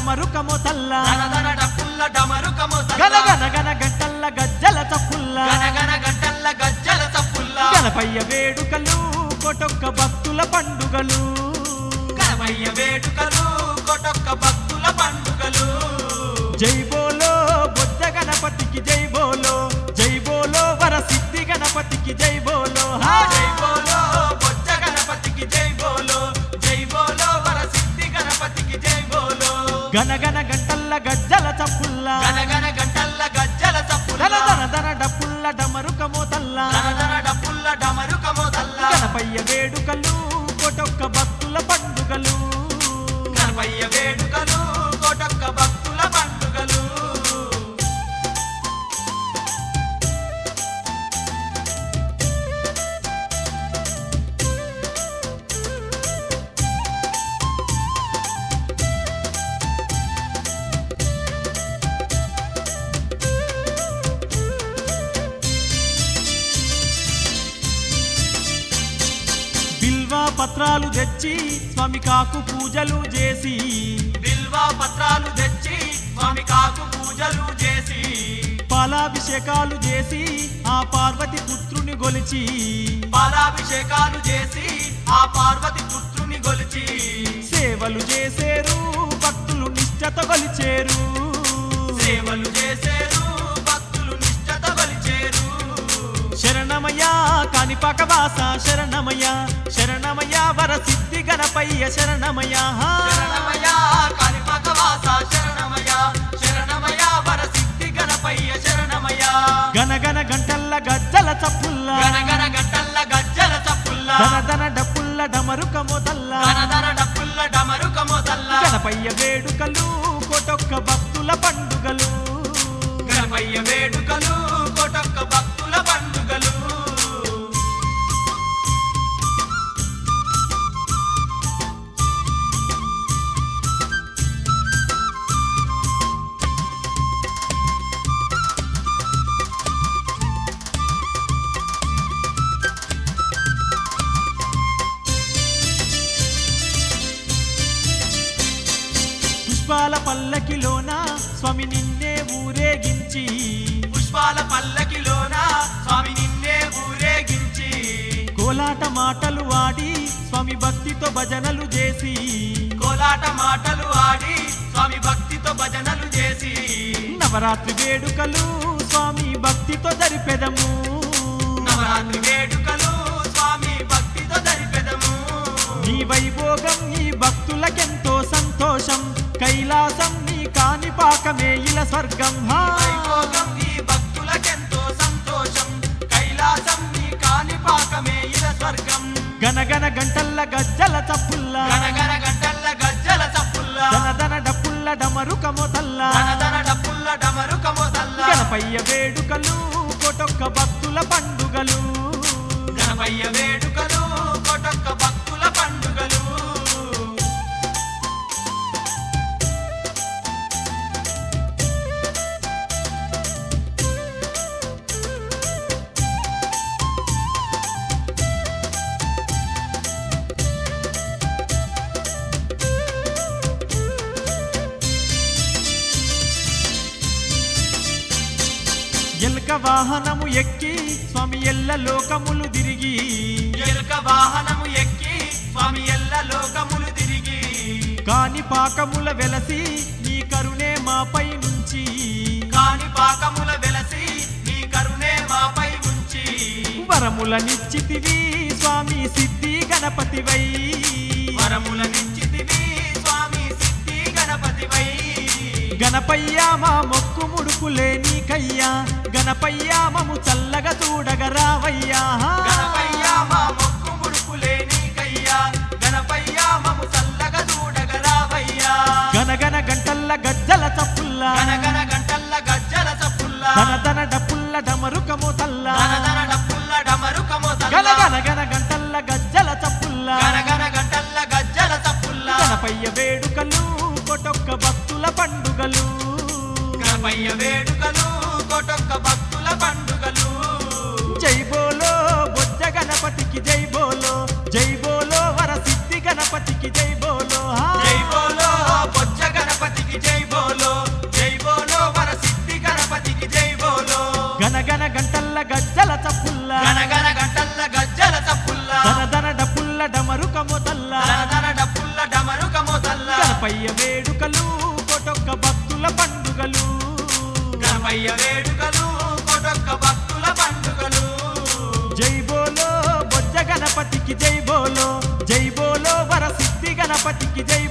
డమరుకము తల్ల ధనధన డప్పుల్ల డమరుకము గన తల్ల గన గన గంటల్ల గజ్జల చప్పుల్ల గనగన గంటల్ల గజ్జల చప్పుల్ల గణపయ్య వేడుకలు కొటొక్క భక్తుల పండుగలు గణమయ్య వేడుకలు కొటొక్క భక్తుల పండుగలు జై బోలో బొజ్జ గణపతికి జై బోలో జై బోలో వర సిద్ధి గణపతికి జై బోలో హా! జై బోలో బొజ్జ గణపతికి జై బోలో జై బోలో వర సిద్ధి గణపతికి జై బోలో గన గన గంటల్ల గజ్జల చప్పుల్ల గనగన గంటల్ల గజ్జల చప్పుల్ల ధన ధన ధన డప్పుల్ల డమరుకము తల్ల ధనధన డప్పుల్ల డమరుకము తల్ల గణపయ్య వేడుకలు కొటొక్క భక్తుల పండుగలు గణపయ్య వేడుకలు కొటొక్క భక్తుల పండుగలు బిల్వ పత్రాలు తెచ్చి స్వామి కాకు పూజలు చేసి బిల్వ పత్రాలు తెచ్చి స్వామి కాకు పూజలు చేసి పాలాభిషేకాలు చేసి ఆ పార్వతి పుత్రుని గొలిచి పాలాభిషేకాలు చేసి ఆ పార్వతి పుత్రుని గొలిచి సేవలు చేసేరు భక్తులు నిష్ఠత గొలిచేరు సేవలు చేసేరు భక్తులు నిష్ఠత కొలిచేరు శరణమయ్య కానిపాక వాస శరణమయ్య శరణమయ్య వర సిద్ధి గణపయ్య శరణమయ్య హా. శరణమయ కాళిపాక వాస శరణమయ శరణమయ వర సిద్ధి గణపయ్య శరణమయ గన గన గంటల్ల గజ్జల చప్పుల్ల గనగన గంటల్ల గజ్జల చప్పుల్ల ధన ధన డప్పుల్ల డమరుకము తల్ల ధనధన డప్పుల్ల డమరుకము తల్ల గణపయ్య వేడుకలు కొటొక్క భక్తుల పండుగలు గణపయ్య వేడుకలు కొటొక్క భక్తుల పండుగలు పుష్పాల పల్లకిలోన స్వామి నిన్నే ఊరేగించి పుష్పాల పల్లకిలోన స్వామి నిన్నే ఊరేగించి కోలాట మాటలు ఆడి స్వామి భక్తితో భజనలు చేసి కోలాట మాటలు ఆడి స్వామి భక్తితో భజనలు చేసి నవరాత్రి వేడుకలు స్వామి భక్తితో జరిపెదము నవరాత్రి వేడుకలు స్వామి భక్తితో జరిపెదము నీ వైభోగం నీ భక్తులకెంతో సంతోషం కైలాసం నీ కాణిపాకమే ఇల స్వర్గం హా. వైభోగం ఈ భక్తులకెంతో సంతోషం కైలాసం నీ కాణిపాకమే ఇల స్వర్గం గన గన గంటల్ల గజ్జల చప్పుల్ల గనగన గంటల్ల గజ్జల చప్పుల్ల ధన ధన డప్పుల్ల డమరుకము తల్ల ధనధన డప్పుల్ల డమరుకము తల్ల గణపయ్య వేడుకలు కొటొక్క భక్తుల పండుగలు గణపయ్య వేడుకలు కొటొక్క భక్తుల పండుగలు ఎల్క వాహనము ఎక్కి స్వామి ఎల్ల లోకములు తిరిగి ఎలుక వాహనము ఎక్కి స్వామి ఎల్ల లోకములు తిరిగి కాణిపాకముల వెలసి నీ కరుణే మాపై నుంచి కాని పాకముల వెలసి నీ కరుణే మాపై ఉంచి వరముల నిశ్చితివి స్వామి సిద్ధి గణపతివై వరముల నిశ్చితివి స్వామి సిద్ధి గణపతివై గణపయ్య మా మొక్కు ముడుకులే నీకయ్యా గణపయ్య మము చల్లగా చూడగ రావయ్యా గణపయ్య మా మొక్కు ముడుపులే నీకయ్యా గణపయ్య మము చల్లగా చూడగ రావయ్యా గన గన గంటల్ల గజ్జల చప్పుల్ల గనగన గంటల్ల గజ్జల చప్పుల్ల ధన ధన డప్పుల్ల డమరుకము తల్ల ధనధన డప్పుల్ల డమరుకము గన తల్ల గన గన గంటల్ల గజ్జల చప్పుల్ల గనగన గంటల్ల గజ్జల చప్పుల్ల గణపయ్య వేడుకలు కొటొక్క భక్తుల పండుగలు గణపయ్య వేడుకలు కొటొక్క భక్తుల పండుగలు జై బోలో బొజ్జ గణపతికి జై బోలో జై బోలో వర సిద్ధి గణపతికి జై బోలో హా. జై బోలో బొజ్జ గణపతికి జై మొదల్ల దన డప్పుల్ల డమరుక మొదల్ల గణపయ్య వేడుకలు కోటొక్క భక్తుల పండుగలు గణపయ్య వేడుకలు కొటొక్క భక్తుల పండుగలు జై బోలో బొజ్జ గణపతికి జై బోలో జై బోలో వరసిద్ధి గణపతికి జై